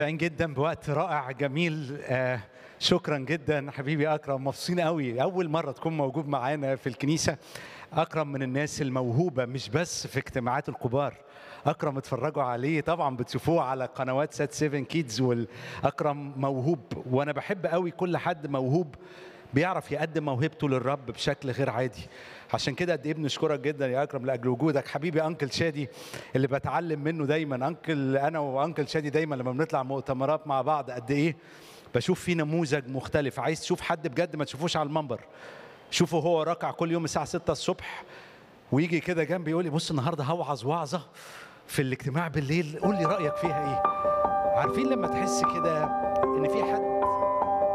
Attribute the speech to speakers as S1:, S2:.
S1: مستمتعين جدا بوقت رائع جميل آه شكرا جدا حبيبي اكرم مبسوطين قوي اول مره تكون موجود معانا في الكنيسه اكرم من الناس الموهوبه مش بس في اجتماعات الكبار اكرم اتفرجوا عليه طبعا بتشوفوه على قنوات سات 7 كيدز والاكرم موهوب وانا بحب قوي كل حد موهوب بيعرف يقدم موهبته للرب بشكل غير عادي عشان كده قد ايه بنشكرك جدا يا اكرم لاجل وجودك حبيبي انكل شادي اللي بتعلم منه دايما انكل انا وانكل شادي دايما لما بنطلع مؤتمرات مع بعض قد ايه بشوف فيه نموذج مختلف عايز تشوف حد بجد ما تشوفوش على المنبر شوفه هو راكع كل يوم الساعه 6 الصبح ويجي كده جنبي يقول لي بص النهارده هوعظ وعظه في الاجتماع بالليل قول لي رايك فيها ايه عارفين لما تحس كده ان في حد